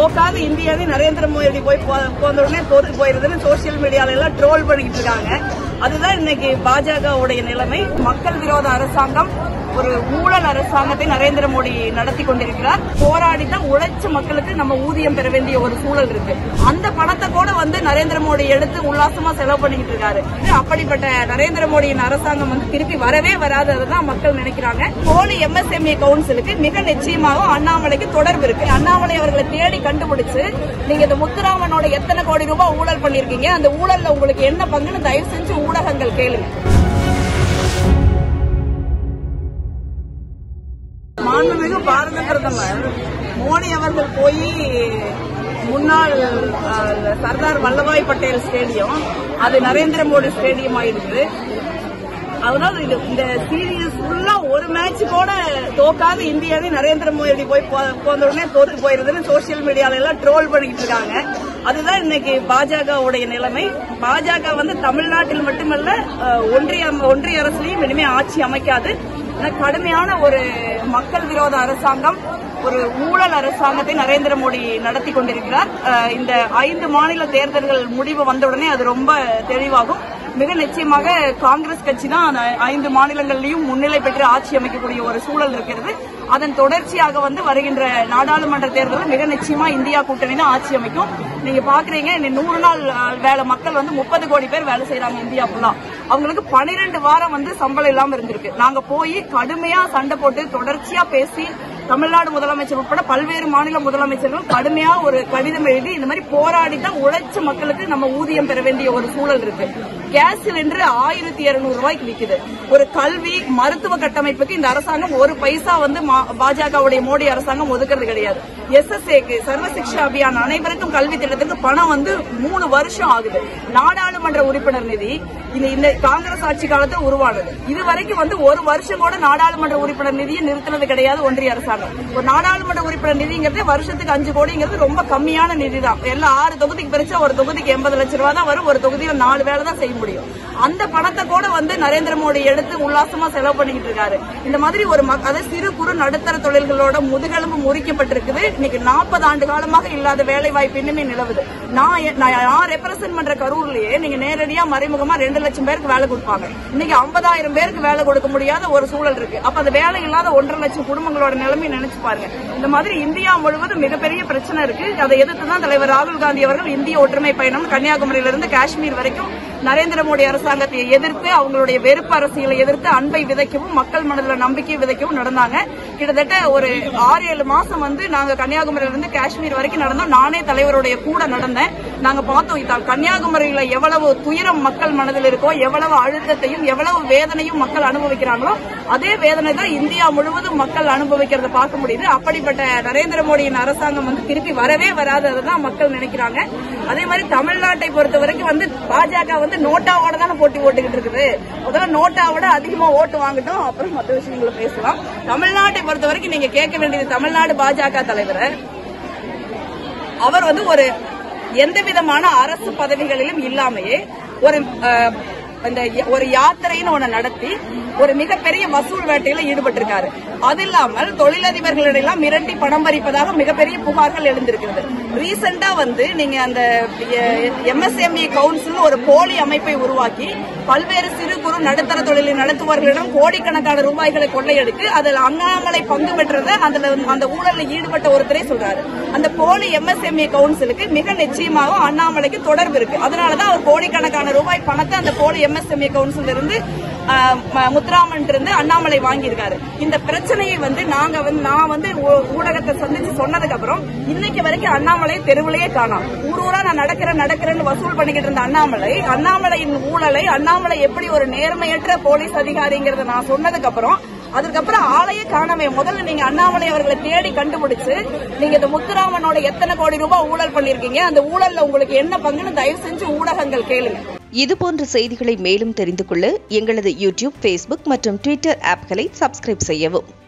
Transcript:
தோக்காத இந்தியாவே நரேந்திர மோடி போய் போ- போன உடனே தோத்து போயிருதுன்னு சோசியல் மீடியால எல்லாம் ட்ரோல் பண்ணிக்கிட்டு இருக்காங்க அதுதான் இன்னைக்கு பாஜகவுடைய நிலைமை மக்கள் விரோத அரசாங்கம் ஒரு ஊழல் அரசாங்கத்தை நரேந்திர மோடி நடத்தி கொண்டிருக்கிறார் போராடி தான் உழைச்ச மக்களுக்கு நம்ம ஊதியம் பெற வேண்டிய ஒரு சூழல் இருக்கு அந்த பணத்தை கூட வந்து நரேந்திர மோடி எடுத்து உல்லாசமா செலவு பண்ணிக்கிட்டு இருக்காரு அப்படிப்பட்ட நரேந்திர மோடியின் அரசாங்கம் வந்து திருப்பி வரவே வராததான் மக்கள் நினைக்கிறாங்க போலி எம்எஸ்எம்ஏ கவுன்சிலுக்கு மிக நிச்சயமாக அண்ணாமலைக்கு தொடர்பு இருக்கு அண்ணாமலை அவர்களை தேடி கண்டுபிடிச்சு நீங்க இந்த முத்துராமனோட எத்தனை கோடி ரூபாய் ஊழல் பண்ணிருக்கீங்க அந்த ஊழல்ல உங்களுக்கு என்ன பங்குன்னு தயவு செஞ்சு ஊடகங்கள் கேளுங்க மாண்புமிகு பாரத பிரதமர் மோடி அவர்கள் போய் முன்னாள் அஹ், சர்தார் வல்லபாய் பட்டேல் ஸ்டேடியம் அது நரேந்திர மோடி ஸ்டேடியம் ஆயிருக்கு அதனால இது இந்த சீரியஸ் ஃபுல்லா ஒரு மேட்ச் கூட தோக்காத இந்தியாவே நரேந்திர மோடி போய் போ- போன உடனே தோத்து போயிருதுன்னு சோசியல் மீடியால எல்லாம் ட்ரோல் பண்ணிக்கிட்டு இருக்காங்க அதுதான் இன்னைக்கு பாஜகவுடைய நிலைமை பாஜக வந்து தமிழ்நாட்டில் மட்டுமல்ல அஹ், ஒன்றிய ஒன்றிய அரசுலயும் இனிமே ஆட்சி அமைக்காது ஆனா கடுமையான ஒரு மக்கள் விரோத அரசாங்கம் ஒரு ஊழல் அரசாங்கத்தை நரேந்திர மோடி நடத்தி கொண்டிருக்கிறார் அஹ், இந்த ஐந்து மாநில தேர்தல்கள் முடிவு வந்தவுடனே அது ரொம்ப தெளிவாகும் மிக நிச்சயமாக காங்கிரஸ் கட்சி தான் அந்த ஐந்து மாநிலங்களிலும் முன்னிலை பெற்று ஆட்சி அமைக்கக்கூடிய ஒரு சூழல் இருக்கிறது அதன் தொடர்ச்சியாக வந்து வருகின்ற நாடாளுமன்ற தேர்தலில் மிக நிச்சயமா இந்தியா கூட்டணி தான் ஆட்சி அமைக்கும் நீங்க பாக்குறீங்க இந்த நூறு நாள் அஹ், வேலை மக்கள் வந்து முப்பது கோடி பேர் வேலை செய்யறாங்க இந்தியா ஃபுல்லா அவங்களுக்கு பனிரெண்டு வாரம் வந்து சம்பளம் இல்லாம இருந்திருக்கு நாங்க போய் கடுமையா சண்டை போட்டு தொடர்ச்சியா பேசி தமிழ்நாடு முதலமைச்சர் உட்பட பல்வேறு மாநில முதலமைச்சர்கள் கடுமையா ஒரு கடிதம் எழுதி இந்த மாதிரி போராடி தான் உழைச்ச மக்களுக்கு நம்ம ஊதியம் பெற வேண்டிய ஒரு சூழல் இருக்கு கேஸ் சிலிண்டர் ஆயிரத்தி இருநூறு ரூபாய்க்கு விக்குது ஒரு கல்வி மருத்துவ கட்டமைப்புக்கு இந்த அரசாங்கம் ஒரு பைசா வந்து மா- பாஜகவுடைய மோடி அரசாங்கம் ஒதுக்குறது கிடையாது எஸ்எஸ்ஏக்கு சர்வ சிக்ஷா அபியான் அனைவருக்கும் கல்வி திட்டத்துக்கு பணம் வந்து மூணு வருஷம் ஆகுது நாடாளுமன்ற உறுப்பினர் நிதி இந்த இந்த காங்கிரஸ் ஆட்சி காலத்தில் உருவானது இது வரைக்கும் வந்து ஒரு வருஷம் கூட நாடாளுமன்ற உறுப்பினர் நிதியை நிறுத்தினது கிடையாது ஒன்றிய அரசாங்கம் ஒரு நாடாளுமன்ற உறுப்பினர் நிதிங்கிறது வருஷத்துக்கு அஞ்சு கோடிங்கிறது ரொம்ப கம்மியான நிதி தான் எல்லாம் ஆறு தொகுதிக்கு பிரிச்சா ஒரு தொகுதிக்கு எண்பது லட்சம் ரூபாய் தான் வரும் ஒரு தொகுதியில நாலு வேலை தான் செய்ய முடியும் அந்த பணத்தை கூட வந்து நரேந்திர மோடி எடுத்து உல்லாசமா செலவு பண்ணிக்கிட்டு இருக்காரு இந்த மாதிரி ஒரு மக்- அதாவது சிறு குறு நடுத்தர தொழில்களோட முதுகெலும்பு முறிக்கப்பட்டிருக்குது இன்னைக்கு நாற்பது ஆண்டு காலமாக இல்லாத வேலை வாய்ப்பு இன்னுமே நிலவுது நான் எ- நான் நான் ரெப்ரசென்ட் பண்ற கரூர்லயே நீங்க நேரடியா மறைமுகமா ரெண்டு லட்சம் பேருக்கு வேலை கொடுப்பாங்க இன்னைக்கு ஐம்பதாயிரம் பேருக்கு வேலை கொடுக்க முடியாத ஒரு சூழல் இருக்கு அப்ப அந்த வேலை இல்லாத ஒன்றரை லட்சம் குடும்பங்களோட நிலைமை நினைச்சு பாருங்க இந்த மாதிரி இந்தியா முழுவதும் மிகப்பெரிய பிரச்சனை இருக்கு அதை எதிர்த்து தான் தலைவர் ராகுல் காந்தி அவர்கள் இந்திய ஒற்றுமை பயணம் கன்னியாகுமரியிலிருந்து காஷ்மீர் வரைக்கும் நரேந்திர மோடி அரசாங்கத்தை எதிர்த்து அவங்களுடைய வெறுப்பு அரசியலை எதிர்த்து அன்பை விதைக்கவும் மக்கள் மனதில் நம்பிக்கை விதைக்கவும் நடந்தாங்க கிட்டத்தட்ட ஒரு ஆறு ஏழு மாசம் வந்து நாங்க கன்னியாகுமரியில இருந்து காஷ்மீர் வரைக்கும் நடந்தோம் நானே தலைவருடைய கூட நடந்தேன் நாங்க பார்த்தோம் இதான் கன்னியாகுமரியில எவ்வளவு துயரம் மக்கள் மனதில் இருக்கோ எவ்வளவு அழுத்தத்தையும் எவ்வளவு வேதனையும் மக்கள் அனுபவிக்கிறாங்களோ அதே வேதனை தான் இந்தியா முழுவதும் மக்கள் அனுபவிக்கிறத பார்க்க முடியுது அப்படிப்பட்ட நரேந்திர மோடியின் அரசாங்கம் வந்து திருப்பி வரவே வராததான் மக்கள் நினைக்கிறாங்க அதே மாதிரி தமிழ்நாட்டை பொறுத்த வரைக்கும் வந்து பாஜக வந்து நோட்டாவோட தானே போட்டி ஓட்டுக்கிட்டு இருக்குது முதல்ல நோட்டாவோட அதிகமா ஓட்டு வாங்கட்டும் அப்புறம் மற்ற விஷயங்களை பேசலாம் தமிழ்நாட்டை பொறுத்த வரைக்கும் நீங்க கேட்க வேண்டியது தமிழ்நாடு பாஜக தலைவரை அவர் வந்து ஒரு எந்த விதமான அரசு பதவிகளிலும் இல்லாமையே ஒரு அஹ், இந்த ய- ஒரு யாத்திரைன்னு ஒண்ணு நடத்தி ஒரு மிகப்பெரிய வசூல் வேட்டையில ஈடுபட்டிருக்காரு அது இல்லாமல் தொழிலதிபர்களிடையெல்லாம் மிரட்டி பணம் பறிப்பதாக மிகப்பெரிய புகார்கள் எழுந்திருக்கிறது ரீசெண்டா வந்து நீங்க அந்த எம்எஸ்எம்இ கவுன்சில் ஒரு போலி அமைப்பை உருவாக்கி பல்வேறு சிறு குறு நடுத்தர தொழிலை நடத்துபவர்களிடம் கோடிக்கணக்கான ரூபாய்களை கொள்ளையடித்து அதில் அண்ணாமலை பங்கு பெற்றதை அதுல அந்த ஊழலில் ஈடுபட்ட ஒருத்தரே சொல்றாரு அந்த போலி எம்எஸ்எம்இ கவுன்சிலுக்கு மிக நிச்சயமாக அண்ணாமலைக்கு தொடர்பு இருக்கு அதனாலதான் அவர் கோடிக்கணக்கான ரூபாய் பணத்தை அந்த போலி எம்எஸ்எம்இ கவுன்சில் இருந்து ஆஹ், ம- முத்துராமன் இருந்து அண்ணாமலை வாங்கியிருக்காரு இந்த பிரச்சனையை வந்து நாங்க வந்து நான் வந்து ஊ- ஊடகத்தை சந்திச்சு சொன்னதுக்கு அப்புறம் இன்னைக்கு வரைக்கும் அண்ணாமலை தெருவிலேயே காணோம் ஊர் ஊரா நான் நடக்கிறேன் நடக்கிறேன்னு வசூல் பண்ணிக்கிட்டு இருந்த அண்ணாமலை அண்ணாமலையின் ஊழலை அண்ணாமலை எப்படி ஒரு நேர்மையற்ற போலீஸ் அதிகாரிங்கிறத நான் சொன்னதுக்கு அப்புறம் அதுக்கப்புறம் ஆளையே காணவே முதல்ல நீங்க அண்ணாமலை அவர்களை தேடி கண்டுபிடிச்சு நீங்க இந்த முத்துராமனோட எத்தனை கோடி ரூபாய் ஊழல் பண்ணிருக்கீங்க அந்த ஊழல்ல உங்களுக்கு என்ன பங்குன்னு தயவு செஞ்சு ஊடகங்கள் கேளுங்க இதுபோன்ற செய்திகளை மேலும் தெரிந்து கொள்ள எங்களது யூடியூப் ஃபேஸ்புக் மற்றும் ட்விட்டர் ஆப்களை சப்ஸ்கிரைப் செய்யவும்